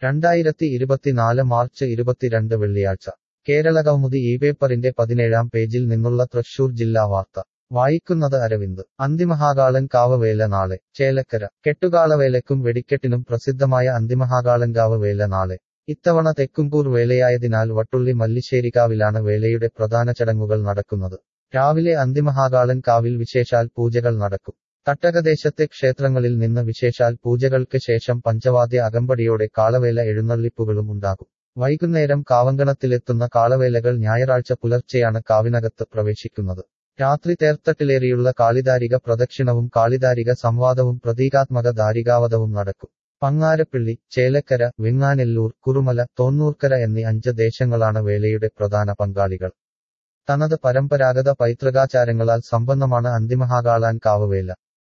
രണ്ടായിരത്തി ഇരുപത്തിനാല് മാർച്ച് ഇരുപത്തിരണ്ട് വെള്ളിയാഴ്ച കേരള കൗമുദി ഈ പേപ്പറിന്റെ പതിനേഴാം പേജിൽ നിന്നുള്ള തൃശൂർ ജില്ലാ വാർത്ത വായിക്കുന്നത് അരവിന്ദ് അന്തിമഹാകാളൻ കാവവേല നാളെ ചേലക്കര കെട്ടുകാളവേലക്കും വെടിക്കെട്ടിനും പ്രസിദ്ധമായ അന്തിമഹാകാളൻകാവ് വേല നാളെ ഇത്തവണ തെക്കുംകൂർ വേലയായതിനാൽ വട്ടുള്ളി മല്ലിശ്ശേരിക്കാവിലാണ് വേലയുടെ പ്രധാന ചടങ്ങുകൾ നടക്കുന്നത് രാവിലെ അന്തിമഹാകാളൻ കാവിൽ വിശേഷാൽ പൂജകൾ നടക്കും തട്ടകദേശത്തെ ക്ഷേത്രങ്ങളിൽ നിന്ന് വിശേഷാൽ പൂജകൾക്ക് ശേഷം പഞ്ചവാദ്യ അകമ്പടിയോടെ കാളവേല എഴുന്നള്ളിപ്പുകളും ഉണ്ടാകും വൈകുന്നേരം കാവങ്കണത്തിലെത്തുന്ന കാളവേലകൾ ഞായറാഴ്ച പുലർച്ചെയാണ് കാവിനകത്ത് പ്രവേശിക്കുന്നത് രാത്രി തേർത്തട്ടിലേറിയുള്ള കാളിദാരിക പ്രദക്ഷിണവും കാളിദാരിക സംവാദവും പ്രതീകാത്മക ദാരികാവതവും നടക്കും പങ്ങാരപ്പിള്ളി ചേലക്കര വെങ്ങാനെല്ലൂർ കുറുമല തോന്നൂർക്കര എന്നീ അഞ്ച് ദേശങ്ങളാണ് വേലയുടെ പ്രധാന പങ്കാളികൾ തനത് പരമ്പരാഗത പൈതൃകാചാരങ്ങളാൽ സമ്പന്നമാണ് അന്തിമഹാകാളാൻ കാവുവേല